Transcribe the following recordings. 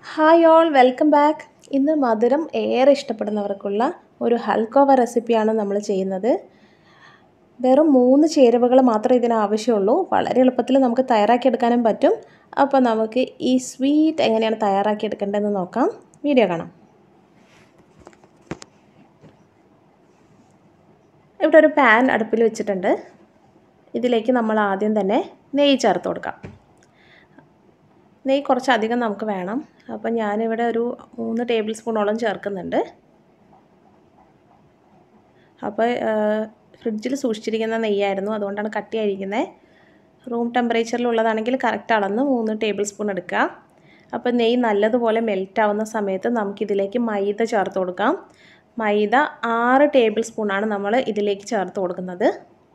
hi all welcome back ഇന്ന് മധുരം ഏറെ ഇഷ്ടപ്പെടുന്നവർക്കുള്ള ഒരു ഹൽക്കോവ റെസിപ്പിയാണ് നമ്മൾ ചെയ്യുന്നത് വെറും മൂന്ന് ചേരുവകൾ മാത്രമേ ഇതിന് ആവശ്യമുള്ളൂ വളരെ എളുപ്പത്തിൽ നമുക്ക് തയ്യാറാക്കിയെടുക്കാനും പറ്റും അപ്പോൾ നമുക്ക് ഈ സ്വീറ്റ് എങ്ങനെയാണ് തയ്യാറാക്കിയെടുക്കേണ്ടതെന്ന് നോക്കാം വീഡിയോ കാണാം ഇവിടെ ഒരു പാൻ അടുപ്പിൽ വെച്ചിട്ടുണ്ട് ഇതിലേക്ക് നമ്മൾ ആദ്യം തന്നെ നെയ്യ് ചേർത്ത് കൊടുക്കാം നെയ്യ് കുറച്ചധികം നമുക്ക് വേണം അപ്പം ഞാനിവിടെ ഒരു മൂന്ന് ടേബിൾ സ്പൂണോളം ചേർക്കുന്നുണ്ട് അപ്പോൾ ഫ്രിഡ്ജിൽ സൂക്ഷിച്ചിരിക്കുന്ന നെയ്യായിരുന്നു അതുകൊണ്ടാണ് കട്ടിയായിരിക്കുന്നത് റൂം ടെമ്പറേച്ചറിലുള്ളതാണെങ്കിൽ കറക്റ്റ് അളന്ന് മൂന്ന് ടേബിൾ സ്പൂൺ എടുക്കുക അപ്പോൾ നെയ്യ് നല്ലതുപോലെ മെൽറ്റ് ആവുന്ന സമയത്ത് നമുക്കിതിലേക്ക് മൈദ ചേർത്ത് കൊടുക്കാം മൈദ ആറ് ടേബിൾ സ്പൂണാണ് നമ്മൾ ഇതിലേക്ക് ചേർത്ത് കൊടുക്കുന്നത്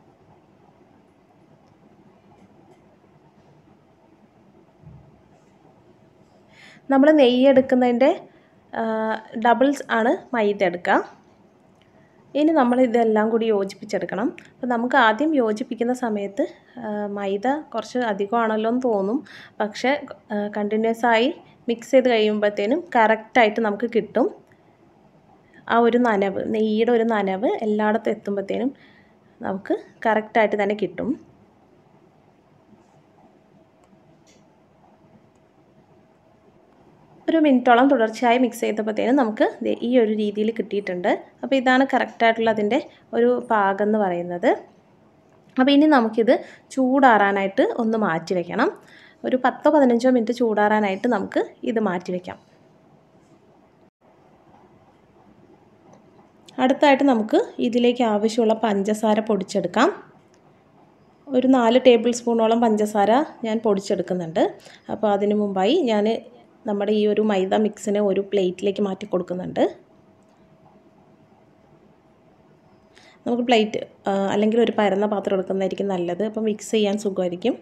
നമ്മൾ നെയ്യ് എടുക്കുന്നതിൻ്റെ ഡബിൾസ് ആണ് മൈദ എടുക്കുക ഇനി നമ്മൾ ഇതെല്ലാം കൂടി യോജിപ്പിച്ചെടുക്കണം അപ്പോൾ നമുക്ക് ആദ്യം യോജിപ്പിക്കുന്ന സമയത്ത് മൈദ കുറച്ച് അധികമാണല്ലോ എന്ന് തോന്നും പക്ഷേ കണ്ടിന്യൂസ് ആയി മിക്സ് ചെയ്ത് കഴിയുമ്പോഴത്തേനും കറക്റ്റായിട്ട് നമുക്ക് കിട്ടും ആ ഒരു നനവ് നെയ്യുടെ ഒരു നനവ് എല്ലായിടത്തും എത്തുമ്പോഴത്തേനും നമുക്ക് കറക്റ്റായിട്ട് തന്നെ കിട്ടും ഒരു മിനിറ്റോളം തുടർച്ചയായി മിക്സ് ചെയ്തപ്പോഴത്തേനും നമുക്ക് ഈ ഒരു രീതിയിൽ കിട്ടിയിട്ടുണ്ട് അപ്പോൾ ഇതാണ് കറക്റ്റായിട്ടുള്ള അതിൻ്റെ ഒരു പാകം എന്ന് പറയുന്നത് അപ്പോൾ ഇനി നമുക്കിത് ചൂടാറാനായിട്ട് ഒന്ന് മാറ്റി വയ്ക്കണം ഒരു പത്തോ പതിനഞ്ചോ മിനിറ്റ് ചൂടാറാനായിട്ട് നമുക്ക് ഇത് മാറ്റി വയ്ക്കാം അടുത്തായിട്ട് നമുക്ക് ഇതിലേക്ക് ആവശ്യമുള്ള പഞ്ചസാര പൊടിച്ചെടുക്കാം ഒരു നാല് ടേബിൾ സ്പൂണോളം പഞ്ചസാര ഞാൻ പൊടിച്ചെടുക്കുന്നുണ്ട് അപ്പോൾ അതിന് മുമ്പായി ഞാൻ നമ്മുടെ ഈ ഒരു മൈദ മിക്സിനെ ഒരു പ്ലേറ്റിലേക്ക് മാറ്റി കൊടുക്കുന്നുണ്ട് നമുക്ക് പ്ലേറ്റ് അല്ലെങ്കിൽ ഒരു പരന്ന പാത്രം എടുക്കുന്നതായിരിക്കും നല്ലത് അപ്പോൾ മിക്സ് ചെയ്യാൻ സുഖമായിരിക്കും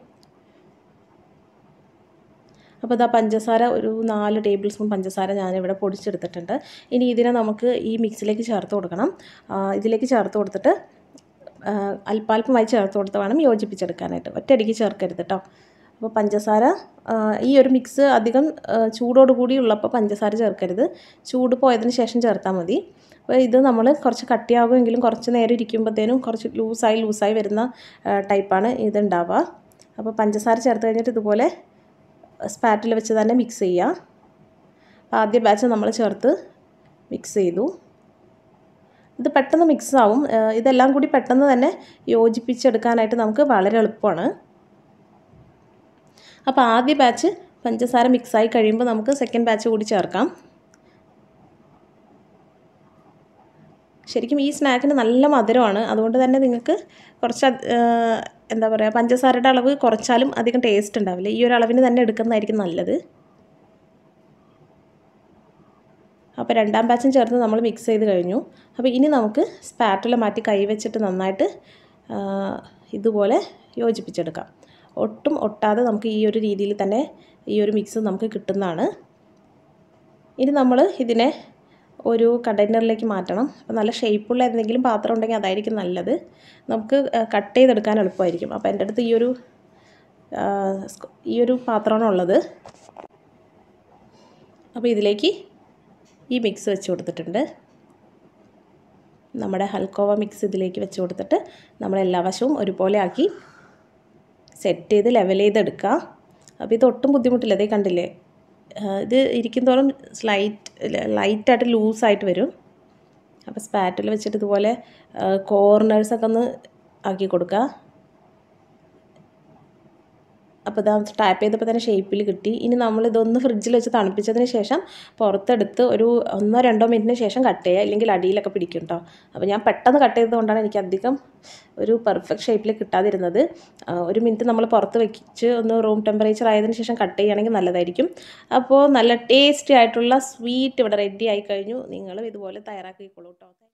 അപ്പോൾ ഇതാ പഞ്ചസാര ഒരു നാല് ടേബിൾ സ്പൂൺ പഞ്ചസാര ഞാനിവിടെ പൊടിച്ചെടുത്തിട്ടുണ്ട് ഇനി ഇതിനെ നമുക്ക് ഈ മിക്സിലേക്ക് ചേർത്ത് കൊടുക്കണം ഇതിലേക്ക് ചേർത്ത് കൊടുത്തിട്ട് അല്പാൽപമായി ചേർത്ത് കൊടുത്ത് വേണം യോജിപ്പിച്ചെടുക്കാനായിട്ട് ഒറ്റയടിക്ക് ചേർക്കരുത് കേട്ടോ അപ്പോൾ പഞ്ചസാര ഈ ഒരു മിക്സ് അധികം ചൂടോട് കൂടി ഉള്ളപ്പോൾ പഞ്ചസാര ചേർക്കരുത് ചൂട് പോയതിന് ശേഷം ചേർത്താൽ മതി അപ്പോൾ ഇത് നമ്മൾ കുറച്ച് കട്ടിയാകുമെങ്കിലും കുറച്ച് നേരം ഇരിക്കുമ്പോഴത്തേനും കുറച്ച് ലൂസായി ലൂസായി വരുന്ന ടൈപ്പാണ് ഇത് ഉണ്ടാവുക അപ്പോൾ പഞ്ചസാര ചേർത്ത് കഴിഞ്ഞിട്ട് ഇതുപോലെ സ്പാറ്റിൽ വെച്ച് തന്നെ മിക്സ് ചെയ്യുക ആദ്യ ബാച്ച് നമ്മൾ ചേർത്ത് മിക്സ് ചെയ്തു ഇത് പെട്ടെന്ന് മിക്സ് ആവും ഇതെല്ലാം കൂടി പെട്ടെന്ന് തന്നെ യോജിപ്പിച്ചെടുക്കാനായിട്ട് നമുക്ക് വളരെ എളുപ്പമാണ് അപ്പോൾ ആദ്യ ബാച്ച് പഞ്ചസാര മിക്സായി കഴിയുമ്പോൾ നമുക്ക് സെക്കൻഡ് ബാച്ച് കൂടി ചേർക്കാം ശരിക്കും ഈ സ്നാക്കിന് നല്ല മധുരമാണ് അതുകൊണ്ട് തന്നെ നിങ്ങൾക്ക് കുറച്ച് എന്താ പറയുക പഞ്ചസാരയുടെ അളവ് കുറച്ചാലും അധികം ടേസ്റ്റ് ഉണ്ടാവില്ല ഈ ഒരു അളവിന് തന്നെ എടുക്കുന്നതായിരിക്കും നല്ലത് അപ്പോൾ രണ്ടാം ബാച്ചും ചേർത്ത് നമ്മൾ മിക്സ് ചെയ്ത് കഴിഞ്ഞു അപ്പോൾ ഇനി നമുക്ക് സ്പാറ്റുല മാറ്റി കൈവച്ചിട്ട് നന്നായിട്ട് ഇതുപോലെ യോജിപ്പിച്ചെടുക്കാം ഒട്ടും ഒട്ടാതെ നമുക്ക് ഈ ഒരു രീതിയിൽ തന്നെ ഈ ഒരു മിക്സ് നമുക്ക് കിട്ടുന്നതാണ് ഇനി നമ്മൾ ഇതിനെ ഒരു കണ്ടെയ്നറിലേക്ക് മാറ്റണം അപ്പോൾ നല്ല ഷേപ്പുള്ള എന്തെങ്കിലും പാത്രം ഉണ്ടെങ്കിൽ അതായിരിക്കും നല്ലത് നമുക്ക് കട്ട് ചെയ്തെടുക്കാൻ എളുപ്പമായിരിക്കും അപ്പോൾ എൻ്റെ അടുത്ത് ഈ ഒരു ഈ ഒരു പാത്രമാണ് ഉള്ളത് അപ്പോൾ ഇതിലേക്ക് ഈ മിക്സ് വെച്ച് കൊടുത്തിട്ടുണ്ട് നമ്മുടെ ഹൽക്കോവ മിക്സ് ഇതിലേക്ക് വെച്ച് കൊടുത്തിട്ട് നമ്മൾ എല്ലാ വശവും ഒരുപോലെ ആക്കി സെറ്റ് ചെയ്ത് ലെവൽ ചെയ്തെടുക്കുക അപ്പോൾ ഇത് ഒട്ടും ബുദ്ധിമുട്ടില്ല അതേ കണ്ടില്ലേ ഇത് ഇരിക്കും തോറും സ്ലൈറ്റ് ലൈറ്റായിട്ട് ലൂസായിട്ട് വരും അപ്പോൾ സ്പാറ്റിൽ വെച്ചിട്ട് ഇതുപോലെ കോർണേഴ്സൊക്കെ ഒന്ന് ആക്കി കൊടുക്കുക അപ്പോൾ ഇതാ ടാപ്പ് ചെയ്തപ്പോൾ തന്നെ ഷേപ്പിൽ കിട്ടി ഇനി നമ്മൾ ഇതൊന്ന് ഫ്രിഡ്ജിൽ വെച്ച് തണുപ്പിച്ചതിന് ശേഷം പുറത്തെടുത്ത് ഒരു ഒന്നോ രണ്ടോ മിനിറ്റിന് ശേഷം കട്ട് ചെയ്യുക ഇല്ലെങ്കിൽ അടിയിലൊക്കെ പിടിക്കും കേട്ടോ അപ്പോൾ ഞാൻ പെട്ടെന്ന് കട്ട് ചെയ്തതുകൊണ്ടാണ് എനിക്ക് അധികം ഒരു പെർഫെക്റ്റ് ഷേപ്പിൽ കിട്ടാതിരുന്നത് ഒരു മിനിറ്റ് നമ്മൾ പുറത്ത് വെച്ച് ഒന്ന് റൂം ടെമ്പറേച്ചർ ആയതിനു ശേഷം കട്ട് ചെയ്യുകയാണെങ്കിൽ നല്ലതായിരിക്കും അപ്പോൾ നല്ല ടേസ്റ്റി ആയിട്ടുള്ള സ്വീറ്റ് ഇവിടെ റെഡി ആയി കഴിഞ്ഞു നിങ്ങളും ഇതുപോലെ തയ്യാറാക്കിക്കോളൂ കേട്ടോ